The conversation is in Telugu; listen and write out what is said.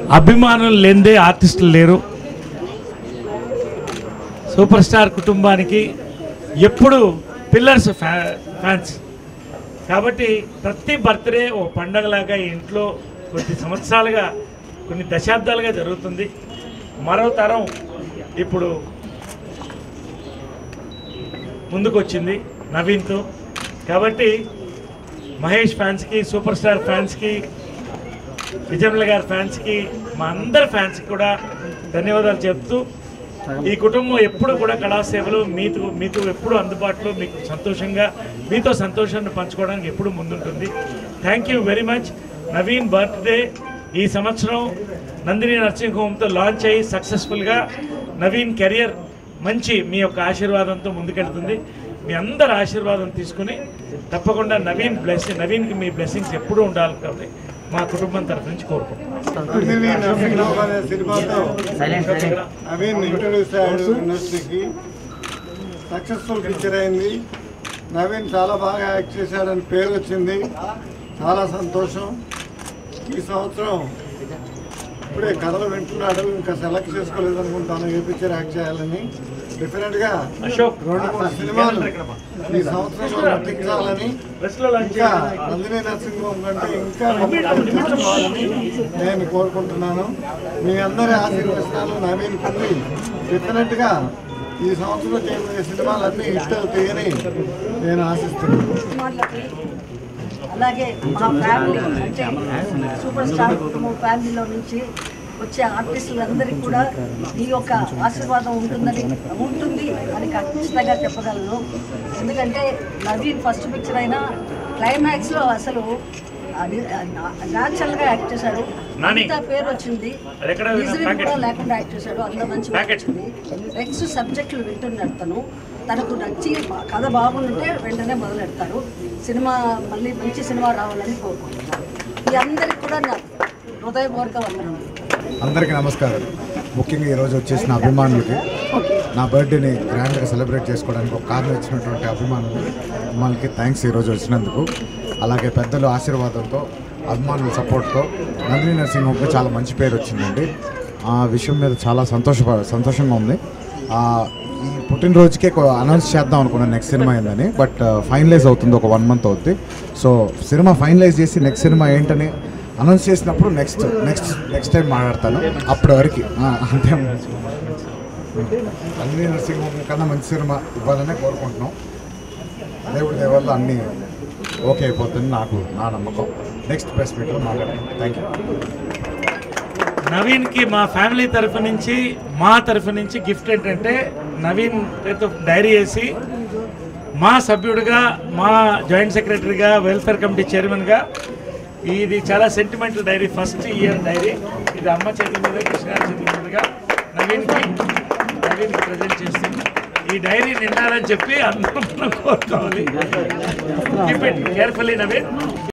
అభిమానులు లేనిదే ఆర్టిస్టులు లేరు సూపర్ స్టార్ కుటుంబానికి ఎప్పుడు పిల్లర్స్ ఫ్యా ఫ్యాన్స్ కాబట్టి ప్రతి బర్త్డే ఓ పండగలాగా ఈ ఇంట్లో కొన్ని సంవత్సరాలుగా కొన్ని దశాబ్దాలుగా జరుగుతుంది మరో తరం ఇప్పుడు ముందుకొచ్చింది నవీన్తో కాబట్టి మహేష్ ఫ్యాన్స్కి సూపర్ స్టార్ ఫ్యాన్స్కి విజయమల గారి ఫ్యాన్స్కి మా అందరి ఫ్యాన్స్కి కూడా ధన్యవాదాలు చెప్తూ ఈ కుటుంబం ఎప్పుడు కూడా కళాసేవలు మీతో మీతో ఎప్పుడు అందుబాటులో మీకు సంతోషంగా మీతో సంతోషాన్ని పంచుకోవడానికి ఎప్పుడు ముందుంటుంది thank you very much Naveen birthday ఈ సంవత్సరం నందిని నర్సింగ్ హోమ్తో లాంచ్ అయ్యి సక్సెస్ఫుల్గా నవీన్ కెరియర్ మంచి మీ యొక్క ఆశీర్వాదంతో ముందుకెళ్తుంది మీ అందరి ఆశీర్వాదం తీసుకుని తప్పకుండా నవీన్ బ్లెస్సింగ్ నవీన్కి మీ బ్లెస్సింగ్స్ ఎప్పుడూ ఉండాలి కాబట్టి మా కుటుంబం తరఫు నుంచి కోరుకుంటున్నాం నందిని నరసింహరావు అనే సినిమాతో నవీన్ ఇంట్రొడ్యూస్ అయ్యాడు ఇండస్ట్రీకి సక్సెస్ఫుల్ పిక్చర్ అయింది నవీన్ చాలా బాగా యాక్ట్ చేశాడని పేరు వచ్చింది చాలా సంతోషం ఈ సంవత్సరం ఇప్పుడే కథలు వింటున్నాడు ఇంకా సెలెక్ట్ చేసుకోలేదు అనుకుంటాను ఏ పిక్చర్ యాక్ట్ చేయాలని డిఫరెంట్గా అశోక్ రెండు మూడు సినిమాలు ఈ సంవత్సరంలో నటించాలని బస్సులో లంచ్ ఇంకా నందిని నరసింహం కంటే ఇంకా గొప్ప తెచ్చుకోవాలని నేను కోరుకుంటున్నాను మీ అందరి ఆశీర్వచనాలు నవీన్ కుంది డెఫినెట్ గా ఈ సంవత్సరం చేయబోయే సినిమాలన్నీ హిట్ అవుతాయని నేను ఆశిస్తున్నాను సినిమాలకి అలాగే మా ఫ్యామిలీ అంటే సూపర్ స్టార్ కుటుంబం ఫ్యామిలీలో నుంచి వచ్చే ఆర్టిస్టులందరికీ కూడా ఈ యొక్క ఆశీర్వాదం ఉంటుందని ఉంటుంది అని ఖచ్చితంగా చెప్పగలను ఎందుకంటే నవీన్ ఫస్ట్ పిక్చర్ అయినా క్లైమాక్స్లో అసలు న్యాచురల్గా యాక్ట్ చేశాడు నాని. అంత పేరు వచ్చింది అది ఎక్కడ Misery packet? కూడా లేకుండా యాక్ట్ చేశాడు అంత మంచి పేరు Packet. వచ్చింది నెక్స్ట్ సబ్జెక్టులు వింటున్నాడు తను తనకు నచ్చి కథ బాగుంటే వెంటనే మొదలెడతారు సినిమా మళ్ళీ మంచి సినిమా రావాలని కోరుకుంటున్నాను మీ అందరికి కూడా నా హృదయపూర్వక వందనములు అందరికీ నమస్కారం ముఖ్యంగా ఈరోజు వచ్చేసిన అభిమానులకి నా బర్త్డేని గ్రాండ్గా సెలబ్రేట్ చేసుకోవడానికి ఒక కారణం ఇచ్చినటువంటి అభిమానులు అభిమానులకి థ్యాంక్స్ ఈరోజు వచ్చినందుకు అలాగే పెద్దల ఆశీర్వాదంతో అభిమానుల సపోర్ట్తో నందిని నరసింహంకి చాలా మంచి పేరు వచ్చిందండి ఆ విషయం మీద చాలా సంతోష సంతోషంగా ఉంది ఆ, ఈ పుట్టినరోజుకే అనౌన్స్ చేద్దాం అనుకున్నాను నెక్స్ట్ సినిమా ఏందని బట్ ఫైనలైజ్ అవుతుంది ఒక వన్ మంత్ అవుతుంది సో సినిమా ఫైనలైజ్ చేసి నెక్స్ట్ సినిమా ఏంటని అనౌన్స్ చేసినప్పుడు నెక్స్ట్ నెక్స్ట్ నెక్స్ట్ టైం మాట్లాడతాను అప్పటి వరకు ఆ, అంతే అన్ని నరసింహం కన్నా మంచి సినిమా ఇవ్వాలనే కోరుకుంటున్నాం దేవుడి దయ వల్ల అన్నీ ఓకే అయిపోతుంది నాకు నా నమ్మకం నెక్స్ట్ ప్రెస్ మీట్లో మాట్లాడతాం థ్యాంక్ యూ నవీన్కి మా ఫ్యామిలీ తరఫు నుంచి మా తరఫు నుంచి గిఫ్ట్ ఏంటంటే నవీన్ పేరుతో డైరీ వేసి మా సభ్యుడిగా మా జాయింట్ సెక్రటరీగా వెల్ఫేర్ కమిటీ చైర్మన్గా ఇది చాలా sentimental diary first year diary ఇది అమ్మ చేతి మీద కృష్ణ గారి చేతి మీదుగా నవీన్కి నవీన్కి ప్రజెంట్ చేస్తుంది ఈ డైరీ నిండాలని చెప్పి అందరం మనం కోరుకోవాలి కీప్ ఇట్ కేర్ఫుల్లీ నవీన్